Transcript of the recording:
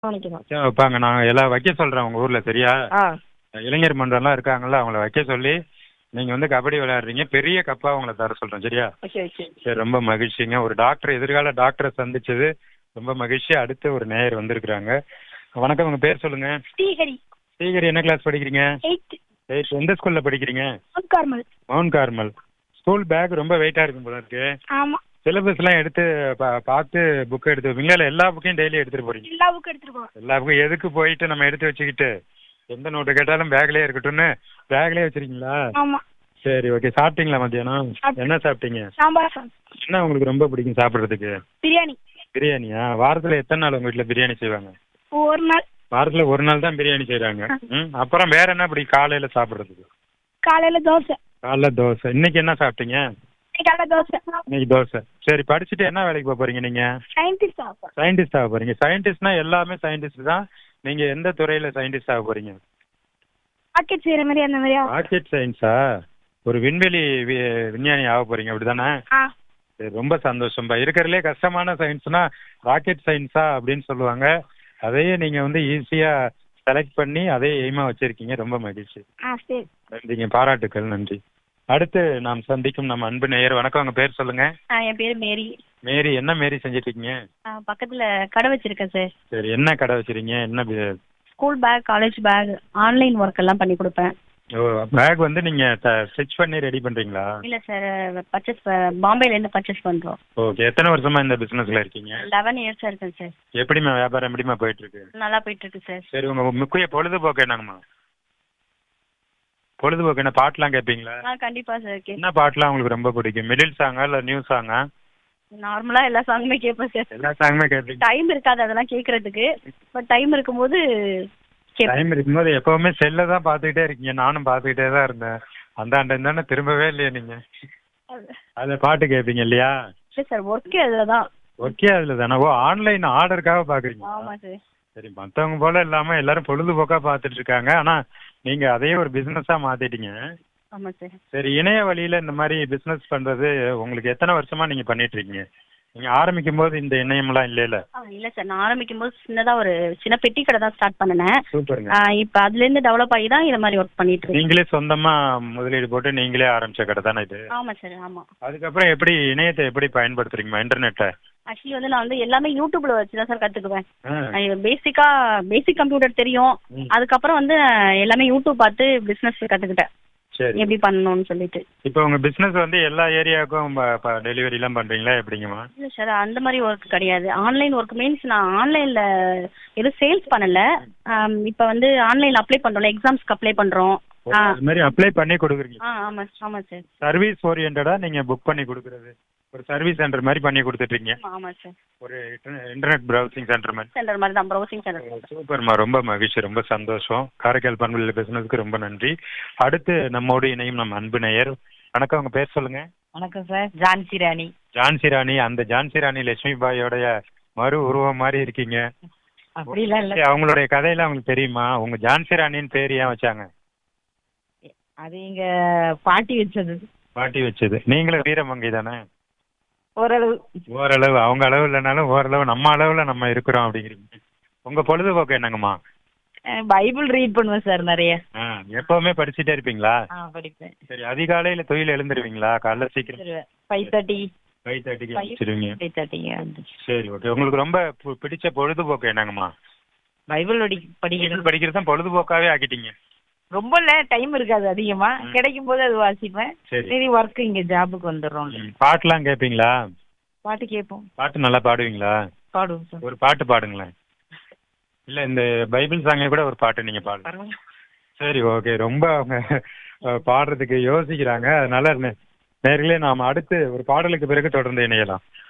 கவனிக்கணும் வச்சா வைப்பாங்க நான் எல்லாம் வைக்க சொல்றேன் உங்க ஊர்ல சரியா ஆ இளைஞர் மன்றம்லாம் இருக்காங்கல்ல அவங்கள வைக்க சொல்லி நீங்க வந்து கபடி விளையாடுறீங்க பெரிய கப்பா உங்களை தர சொல்றேன் சரியா ஓகே ஓகே சரி ரொம்ப மகிழ்ச்சிங்க ஒரு டாக்டர் எதிர்கால டாக்டரை சந்திச்சது ரொம்ப மகிழ்ச்சி அடுத்து ஒரு நேயர் வந்திருக்கிறாங்க வணக்கம் உங்க பேர் சொல்லுங்க ஸ்ரீஹரி ஸ்ரீகரி என்ன கிளாஸ் படிக்கிறீங்க எயித் எயித் எந்த ஸ்கூல்ல படிக்கிறீங்க Carmel Mount Carmel school bag ரொம்ப வெயிட்டா இருக்கும் போல இருக்கு ஆமா சிலபஸ் எல்லாம் எடுத்து பா- பார்த்து புக் எடுத்து வைப்பீங்களா இல்ல எல்லா புக்கையும் டெய்லி எடுத்துட்டு போறீங்க எல்லா புக்கும் எடுத்துட்டு போவோம் எல்லா புக்கும் எதுக்கு போயிட்டு நம்ம எடுத்து வச்சுக்கிட்டு எந்த நோட்டு கேட்டாலும் பேக்லயே இருக்கட்டும்னு பேக்லயே வச்சிருக்கீங்களா ஆமா சரி ஓகே சாப்பிட்டீங்களா மத்தியானம் சாப்பிட்டேன். என்ன சாப்பிட்டீங்க சாம்பார் சாதம் என்ன உங்களுக்கு ரொம்ப பிடிக்கும் சாப்பிடுறதுக்கு பிரியாணி பிரியாணியா வாரத்துல எத்தனை நாள் உங்க வீட்டுல பிரியாணி செய்வாங்க ஒரு நாள் வாரத்துல ஒரு நாள் தான் பிரியாணி செய்றாங்க ம் அப்புறம் வேற என்ன பிடிக்கும் காலையில சாப்பிடுறதுக்கு காலையில தோசை காலைல தோசை இன்னைக்கு என்ன சாப்பிட்டீங்க காலைல தோசை இன்னைக்கு தோசை சரி படிச்சுட்டு என்ன வேலைக்கு போக போறீங்க நீங்க சயின்டிஸ்ட் ஆகும் சயின்டிஸ்ட் ஆக போறீங்க சயின்டிஸ்ட்னா எல்லாமே சயின்டிஸ்ட் தான் நீங்க எந்த துறையில சயின்டிஸ்ட் ஆக போறீங்க ராக்கெட் செய்யற மாதிரி அந்த மாதிரியா ராக்கெட் சயின்ஸா ஒரு விண்வெளி வி- விஞ்ஞானி ஆக போறீங்க அப்படிதானே ஆ சரி, ரொம்ப சந்தோஷம்பா இருக்கிறதுலே கஷ்டமான சயின்ஸ்னா ராக்கெட் சயின்ஸா அப்படின்னு சொல்லுவாங்க அதையே நீங்க வந்து ஈஸியா செலக்ட் பண்ணி அதே எய்மா வச்சிருக்கீங்க ரொம்ப மகிழ்ச்சி ஆ சரி நன்றிங்க பாராட்டுக்கள் நன்றி அடுத்து நாம் சந்திக்கும் நம்ம அன்பு நேயர் வணக்கம் உங்க பேர் சொல்லுங்க ஆ என் பேர் மேரி மேரி என்ன மேரி செஞ்சிட்டு இருக்கீங்க ஆ, பக்கத்துல கடை வச்சிருக்கேன் சார் சரி என்ன கடை வச்சிருக்கீங்க என்ன பி- school bag college bag online work எல்லாம் பண்ணி கொடுப்பேன் ஓ பேக் வந்து நீங்க ஸ்டிச் பண்ணி ரெடி பண்றீங்களா இல்ல சார் பர்ச்சேஸ் பாம்பேல இருந்து பர்ச்சேஸ் பண்றோம் ஓகே எத்தனை வருஷமா இந்த பிசினஸ்ல இருக்கீங்க லெவன் இயர்ஸா இருக்கேன் சார் எப்படிம்மா வியாபாரம் எப்படிம்மா போயிட்டு இருக்கு நல்லா போயிட்டு இருக்கு சார் சரி உங்க முக்கிய பொழுதுபோக்கு என்னங்கம்மா பொழுதுபோக்கு என்ன பாட்டுலாம் கேட்பீங்களா ஆ கண்டிப்பா சார் கே என்ன பாட்டுலாம் உங்களுக்கு ரொம்ப பிடிக்கும் மிடில் சாங்கா இல்ல நியூ சாங்கா நார்மலா எல்லா சாங்குமே கேட்பேன் சார் எல்லா சாங்குமே கேட்பீங்க டைம் இருக்காது அதெல்லாம் கேக்குறதுக்கு பட் டைம் இருக்கும்போது கேட்பேன் டைம் இருக்கும்போது எப்பவுமே செல்ல தான் பாத்துக்கிட்டே இருக்கீங்க நானும் பாத்துக்கிட்டே தான் இருந்தேன் அந்த அண்டன் தானே திரும்பவே இல்லையா நீங்க அதுல பாட்டு கேட்பீங்க இல்லையா இல்ல சார் ஒர்க்கே அதுலதான் ஓகே அதுல தானே ஓ ஆன்லைன் ஆர்டருக்காக பாக்குறீங்க ஆமா சார் சரி மத்தவங்க போல இல்லாம எல்லாரும் பொழுதுபோக்கா பாத்துட்டு இருக்காங்க ஆனா நீங்க அதையே ஒரு பிசினஸா மாத்திட்டீங்க ஆமா சார் சரி இணைய வழியில இந்த மாதிரி பிசினஸ் பண்றது உங்களுக்கு எத்தனை வருஷமா நீங்க பண்ணிட்டு இருக்கீங்க நீங்க ஆரம்பிக்கும் போது இந்த இணையம்லாம் இல்லைல ஆ, இல்ல சார் நான் ஆரம்பிக்கும் போது சின்னதா ஒரு சின்ன பெட்டி கடை தான் ஸ்டார்ட் பண்ணினேன் சூப்பருங்க ஆ, இப்ப அதுல இருந்து டெவலப் ஆகி தான் இந்த மாதிரி ஒர்க் பண்ணிட்டு இருக்கேன் நீங்களே சொந்தமா முதலீடு போட்டு நீங்களே ஆரம்பிச்ச கடை தானே இது ஆமா சார் ஆமா அதுக்கப்புறம் எப்படி இணையத்தை எப்படி பயன்படுத்துறீங்க இன்டர்நெட்டை ஆக்சுவலி வந்து நான் வந்து எல்லாமே யூடியூப்ல வச்சு தான் சார் கத்துக்குவேன் பேசிக்கா பேசிக் கம்ப்யூட்டர் தெரியும் ம். அதுக்கப்புறம் வந்து எல்லாமே யூடியூப் பார்த்து பிசினஸ் கத்துக்கிட்டேன் சரி எப்படி பண்ணணும்னு சொல்லிட்டு இப்போ உங்க பிசினஸ் வந்து எல்லா ஏரியாவுக்கும் டெலிவரி எல்லாம் பண்றீங்களா எப்படிங்கம்மா இல்ல சார் அந்த மாதிரி ஒர்க் கிடையாது ஆன்லைன் ஒர்க் மீன்ஸ் நான் ஆன்லைன்ல எதுவும் சேல்ஸ் பண்ணல ஆம், இப்ப வந்து ஆன்லைன்ல அப்ளை பண்றோம்ல எக்ஸாம்ஸ்க்கு அப்ளை பண்றோம் ஆ இது மாதிரி அப்ளை பண்ணி கொடுக்குறீங்க ஆ ஆமா ஆமா சார் சர்வீஸ் ஓரியன்டா நீங்க புக் பண்ணி கொடுக்குறது ஒரு சர்வீஸ் சென்டர் மாதிரி பண்ணி கொடுத்துட்டு இருக்கீங்க ஆமா சார் ஒரு இன்டர்நெட் ப்ரௌசிங் சென்டர் மாதிரி சென்டர் மாதிரி தான் ப்ரௌசிங் சென்டர் சூப்பர்மா ரொம்ப மகிழ்ச்சி ரொம்ப சந்தோஷம் காரைக்கால் பண்புள்ள பிசினஸ்க்கு ரொம்ப நன்றி அடுத்து நம்மோடு இணையும் நம்ம அன்பு நேயர் வணக்கம் உங்க பேர் சொல்லுங்க வணக்கம் சார் ஜான்சி ராணி ஜான்சி ராணி அந்த ஜான்சி ராணி லட்சுமி பாயோடைய மறு உருவம் மாதிரி இருக்கீங்க அப்படிலாம் இல்ல சரி, அவங்களுடைய கதையெல்லாம் உங்களுக்கு தெரியுமா உங்க ஜான்சி ராணின்னு பேர் ஏன் வச்சாங்க அது எங்க பாட்டி வச்சது பாட்டி வச்சது நீங்களும் வீரமங்கை தானே ஓரளவு ஓரளவு அவங்க அளவு இல்லைனாலும் ஓரளவு நம்ம அளவுல நம்ம இருக்கிறோம் அப்படிங்கிறீங்க உங்க பொழுதுபோக்கு என்னங்கம்மா அஹ் பைபிள் ரீட் பண்ணுவேன் சார் நிறைய ஆ, எப்பவுமே படிச்சுட்டே இருப்பீங்களா ஆ படிப்பேன் சரி அதிகாலையில தொழில் எழுந்துருவீங்களா காலைல சீக்கிரம் ஃபைவ் தேர்ட்டி ஃபைவ் தேர்ட்டிக்கு Five. எழுந்திருவீங்க ஃபைவ் தேர்ட்டிங்க சரி ஓகே உங்களுக்கு ரொம்ப பு- பிடிச்ச பொழுதுபோக்கு என்னங்கம்மா பைபிள் படி படிக்கிறது பைபிள் படிக்கிறது தான் பொழுதுபோக்காவே ஆக்கிட்டீங்க ரொம்ப இல்ல டைம் இருக்காது அதிகமா ம். கிடைக்கும் போது அது வாசிப்பேன் சரி சரி ஒர்க் இங்க ஜாபுக்கு வந்துடுறோம் ம், பாட்டுலாம் கேட்பீங்களா பாட்டு கேட்போம் பாட்டு நல்லா பாடுவீங்களா பாடுவோம் சார் ஒரு பாட்டு பாடுங்களேன் இல்ல இந்த பைபிள் சாங்கே கூட ஒரு பாட்டு நீங்க பாடுங்க பரவாயில்ல சரி ஓகே ரொம்ப அவங்க அஹ், பாடுறதுக்கு யோசிக்கிறாங்க அதனால நே- நேர்களே நாம அடுத்து ஒரு பாடலுக்கு பிறகு தொடர்ந்து இணையலாம்